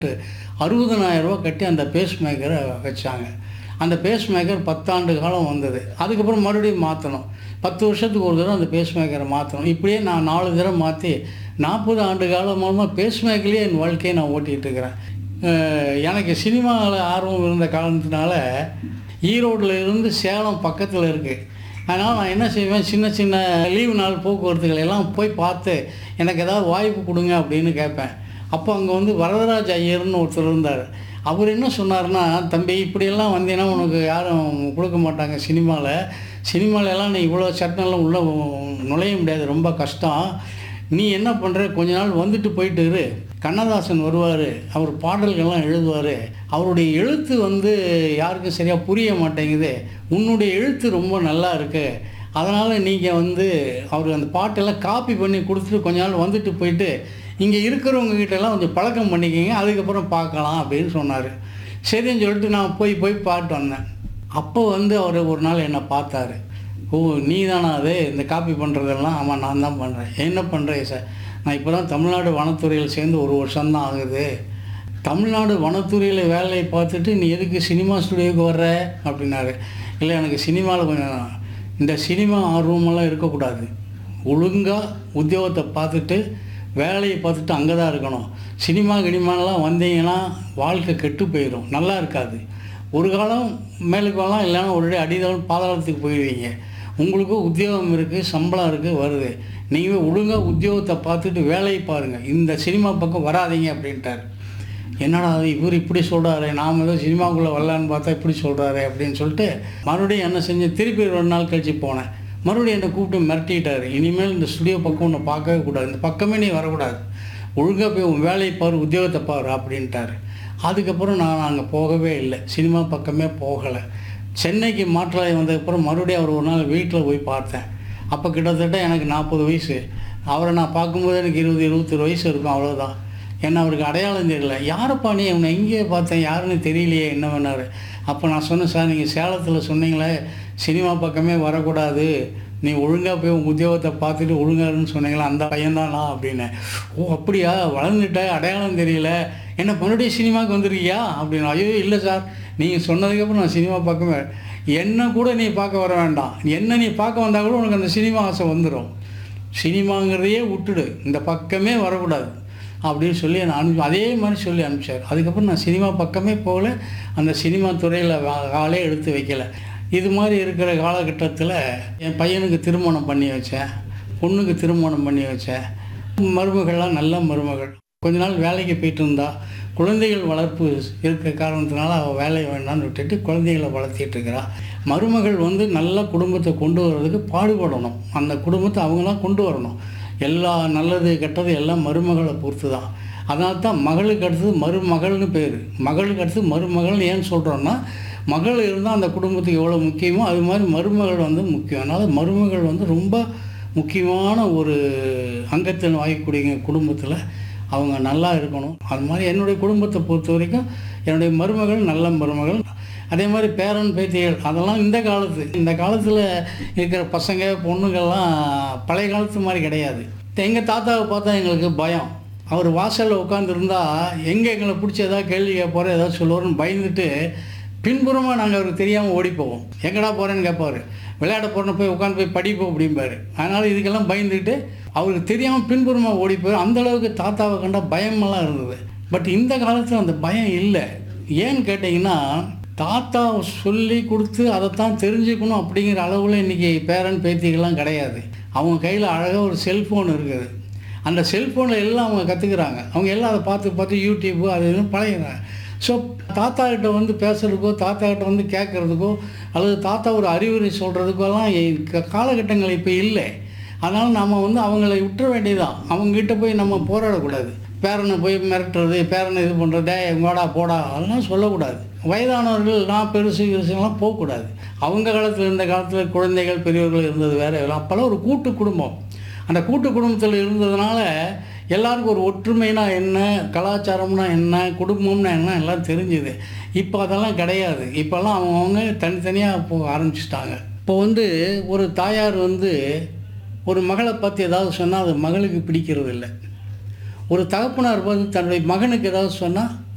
அறுபதனாயிரம் ரூபா கட்டி அந்த பேஸ் மேக்கரை வச்சாங்க அந்த பேஸ் மேக்கர் பத்தாண்டு காலம் வந்தது அதுக்கப்புறம் மறுபடியும் மாற்றணும் பத்து வருஷத்துக்கு ஒரு தடவை அந்த பேஸ் மேக்கரை மாற்றணும் இப்படியே நான் நாலு தடவை மாற்றி நாற்பது ஆண்டு காலமாக பேஸ் மேக்கர்லேயே என் வாழ்க்கையை நான் ஓட்டிகிட்டு இருக்கிறேன் அஹ் எனக்கு சினிமாவில் ஆர்வம் இருந்த காரணத்தினால ஈரோட்டில் இருந்து சேலம் பக்கத்தில் இருக்குது அதனால் நான் என்ன செய்வேன் சின்ன சின்ன லீவு நாள் போக்குவரத்துகளை எல்லாம் போய் பார்த்து எனக்கு ஏதாவது வாய்ப்பு கொடுங்க அப்படின்னு கேட்பேன் அப்போ அங்கே வந்து வரதராஜ் ஐயர்னு ஒருத்தர் இருந்தார் அவர் என்ன சொன்னார்னா தம்பி இப்படியெல்லாம் வந்தீங்கன்னா உனக்கு யாரும் கொடுக்க மாட்டாங்க சினிமாவில் சினிமால எல்லாம் நீ இவ்வளோ சட்டம்லாம் உள்ளே நுழைய முடியாது ரொம்ப கஷ்டம் நீ என்ன பண்ணுற கொஞ்ச நாள் வந்துட்டு போயிட்டு இரு கண்ணதாசன் வருவார் அவர் பாடல்கள்லாம் எழுதுவார் அவருடைய எழுத்து வந்து யாருக்கும் சரியாக புரிய மாட்டேங்குது உன்னுடைய எழுத்து ரொம்ப நல்லா இருக்கு அதனால் நீங்கள் வந்து அவர் அந்த பாட்டெல்லாம் காப்பி பண்ணி கொடுத்துட்டு கொஞ்ச நாள் வந்துட்டு போயிட்டு இங்கே இருக்கிறவங்க கிட்ட எல்லாம் கொஞ்சம் பழக்கம் பண்ணிக்கிங்க அதுக்கப்புறம் பார்க்கலாம் அப்படின்னு சொன்னார் சரின்னு சொல்லிட்டு நான் போய் போய் பாட்டு வந்தேன் அப்போ வந்து அவர் ஒரு நாள் என்னை பார்த்தாரு ஓ நீ தானா அது இந்த காப்பி பண்ணுறதெல்லாம் ஆமாம் நான் தான் பண்ணுறேன் என்ன பண்ணுறேன் சார் நான் இப்போ தான் தமிழ்நாடு வனத்துறையில் சேர்ந்து ஒரு வருஷம்தான் ஆகுது தமிழ்நாடு வனத்துறையில் வேலையை பார்த்துட்டு நீ எதுக்கு சினிமா ஸ்டுடியோவுக்கு வர்ற அப்படின்னாரு இல்லை எனக்கு சினிமாவில் கொஞ்சம் இந்த சினிமா ஆர்வமெல்லாம் இருக்கக்கூடாது ஒழுங்காக உத்தியோகத்தை பார்த்துட்டு வேலையை பார்த்துட்டு அங்கே தான் இருக்கணும் சினிமா கினிமாலாம் வந்தீங்கன்னா வாழ்க்கை கெட்டு போயிடும் நல்லா இருக்காது ஒரு காலம் மேலுக்கு வரலாம் இல்லைன்னா ஒரு அடிதான் பாதாளத்துக்கு போயிடுவீங்க உங்களுக்கு உத்தியோகம் இருக்குது சம்பளம் இருக்குது வருது நீங்கள் ஒழுங்காக உத்தியோகத்தை பார்த்துட்டு வேலையை பாருங்கள் இந்த சினிமா பக்கம் வராதீங்க அப்படின்ட்டார் என்னடா அது இவர் இப்படி சொல்கிறாரு நாம் ஏதோ சினிமாக்குள்ளே வரலான்னு பார்த்தா இப்படி சொல்கிறாரு அப்படின்னு சொல்லிட்டு மறுபடியும் என்ன செஞ்சேன் திருப்பி ரெண்டு நாள் கழிச்சு போனேன் மறுபடியும் என்னை கூப்பிட்டு மிரட்டிட்டார் இனிமேல் இந்த ஸ்டுடியோ பக்கம் உன்னை பார்க்கவே கூடாது இந்த பக்கமே நீ வரக்கூடாது ஒழுங்காக போய் உன் வேலையை பாரு உத்தியோகத்தை பாரு அப்படின்ட்டாரு அதுக்கப்புறம் நான் அங்கே போகவே இல்லை சினிமா பக்கமே போகலை சென்னைக்கு மாற்றலாய் வந்ததுக்கப்புறம் மறுபடியும் அவர் ஒரு நாள் வீட்டில் போய் பார்த்தேன் அப்போ கிட்டத்தட்ட எனக்கு நாற்பது வயசு அவரை நான் பார்க்கும்போது எனக்கு இருபது இருபத்தொரு வயசு இருக்கும் அவ்வளோதான் என்ன அவருக்கு அடையாளம் தெரியல யாரப்பா நீ உன்னை எங்கேயே பார்த்தேன் யாருன்னு தெரியலையே என்ன பண்ணார் அப்போ நான் சொன்னேன் சார் நீங்கள் சேலத்தில் சொன்னீங்களே சினிமா பக்கமே வரக்கூடாது நீ ஒழுங்காக போய் உன் உத்தியோகத்தை பார்த்துட்டு ஒழுங்காருன்னு சொன்னீங்களா அந்த பையன்தானா அப்படின்னு ஓ அப்படியா வளர்ந்துட்ட அடையாளம் தெரியல என்ன மறுபடியும் சினிமாவுக்கு வந்திருக்கியா அப்படின்னு ஐயோ இல்லை சார் நீங்கள் சொன்னதுக்கப்புறம் நான் சினிமா பக்கமே என்ன கூட நீ பார்க்க வர வேண்டாம் என்ன நீ பார்க்க வந்தால் கூட உனக்கு அந்த சினிமா ஆசை வந்துடும் சினிமாங்கிறதையே விட்டுடு இந்த பக்கமே வரக்கூடாது அப்படின்னு சொல்லி நான் அனுப்பி அதே மாதிரி சொல்லி அனுப்பிச்சார் அதுக்கப்புறம் நான் சினிமா பக்கமே போகல அந்த சினிமா துறையில் காலே எடுத்து வைக்கல இது மாதிரி இருக்கிற காலகட்டத்தில் என் பையனுக்கு திருமணம் பண்ணி வச்சேன் பொண்ணுக்கு திருமணம் பண்ணி வச்சேன் மருமகள்லாம் நல்ல மருமகள் கொஞ்ச நாள் வேலைக்கு போயிட்டு இருந்தா குழந்தைகள் வளர்ப்பு இருக்கிற காரணத்தினால அவள் வேலையை வேண்டாம்னு விட்டுட்டு குழந்தைகளை வளர்த்திட்டு இருக்கிறா மருமகள் வந்து நல்ல குடும்பத்தை கொண்டு வர்றதுக்கு பாடுபடணும் அந்த குடும்பத்தை அவங்க தான் கொண்டு வரணும் எல்லா நல்லது கெட்டது எல்லாம் மருமகளை பொறுத்து தான் அதனால தான் மகளுக்கு அடுத்தது மருமகள்னு பேர் மகளுக்கு அடுத்து மருமகள்னு ஏன் சொல்கிறோன்னா மகள் இருந்தால் அந்த குடும்பத்துக்கு எவ்வளோ முக்கியமோ அது மாதிரி மருமகள் வந்து முக்கியம் அதனால் மருமகள் வந்து ரொம்ப முக்கியமான ஒரு அங்கத்தின் வாங்கக்கூடிய குடும்பத்தில் அவங்க நல்லா இருக்கணும் அது மாதிரி என்னுடைய குடும்பத்தை பொறுத்த வரைக்கும் என்னுடைய மருமகள் நல்ல மருமகள் அதே மாதிரி பேரன் பேத்திகள் அதெல்லாம் இந்த காலத்து இந்த காலத்தில் இருக்கிற பசங்க பொண்ணுங்கள்லாம் பழைய காலத்து மாதிரி கிடையாது எங்கள் தாத்தாவை பார்த்தா எங்களுக்கு பயம் அவர் வாசலில் உட்காந்துருந்தா எங்கே எங்களை பிடிச்சி ஏதாவது கேள்வி கேட்பாரு ஏதாவது சொல்லுவாருன்னு பயந்துட்டு பின்புறமாக நாங்கள் அவருக்கு தெரியாமல் ஓடி போவோம் எங்கடா போகிறேன்னு கேட்பாரு விளையாட போகிறேன்னு போய் உட்காந்து போய் படிப்போம் அப்படிம்பாரு அதனால் இதுக்கெல்லாம் பயந்துட்டு அவருக்கு தெரியாமல் பின்புறமாக ஓடி போய் அந்த அளவுக்கு தாத்தாவை கண்டா பயமெல்லாம் இருந்தது பட் இந்த காலத்தில் அந்த பயம் இல்லை ஏன்னு கேட்டிங்கன்னா தாத்தா சொல்லி கொடுத்து அதைத்தான் தெரிஞ்சுக்கணும் அப்படிங்கிற அளவில் இன்றைக்கி பேரன் பேத்திகள்லாம் கிடையாது அவங்க கையில் அழகாக ஒரு செல்ஃபோன் இருக்குது அந்த செல்ஃபோனில் எல்லாம் அவங்க கற்றுக்குறாங்க அவங்க எல்லாம் அதை பார்த்து பார்த்து யூடியூப்பு அது இதுன்னு பழகிறாங்க ஸோ தாத்தா கிட்ட வந்து பேசுகிறதுக்கோ தாத்தா கிட்ட வந்து கேட்குறதுக்கோ அல்லது தாத்தா ஒரு அறிவுரை சொல்கிறதுக்கோலாம் காலகட்டங்கள் இப்போ இல்லை அதனால் நம்ம வந்து அவங்கள விட்டுற வேண்டியதான் அவங்ககிட்ட போய் நம்ம போராடக்கூடாது பேரனை போய் மிரட்டுறது பேரனை இது பண்ணுறது எங்கோடா போடா அதெல்லாம் சொல்லக்கூடாது வயதானவர்கள் நான் பெருசு பெருசுலாம் போகக்கூடாது அவங்க காலத்தில் இருந்த காலத்தில் குழந்தைகள் பெரியவர்கள் இருந்தது வேறு அப்போல்லாம் ஒரு கூட்டு குடும்பம் அந்த கூட்டு குடும்பத்தில் இருந்ததுனால எல்லாருக்கும் ஒரு ஒற்றுமைனா என்ன கலாச்சாரம்னா என்ன குடும்பம்னா என்ன எல்லாம் தெரிஞ்சுது இப்போ அதெல்லாம் கிடையாது இப்போல்லாம் அவங்கவுங்க தனித்தனியாக போக ஆரம்பிச்சிட்டாங்க இப்போ வந்து ஒரு தாயார் வந்து ஒரு மகளை பற்றி ஏதாவது சொன்னால் அது மகளுக்கு பிடிக்கிறது இல்லை ஒரு தகப்பனார் பார்த்து தன்னுடைய மகனுக்கு ஏதாவது சொன்னால்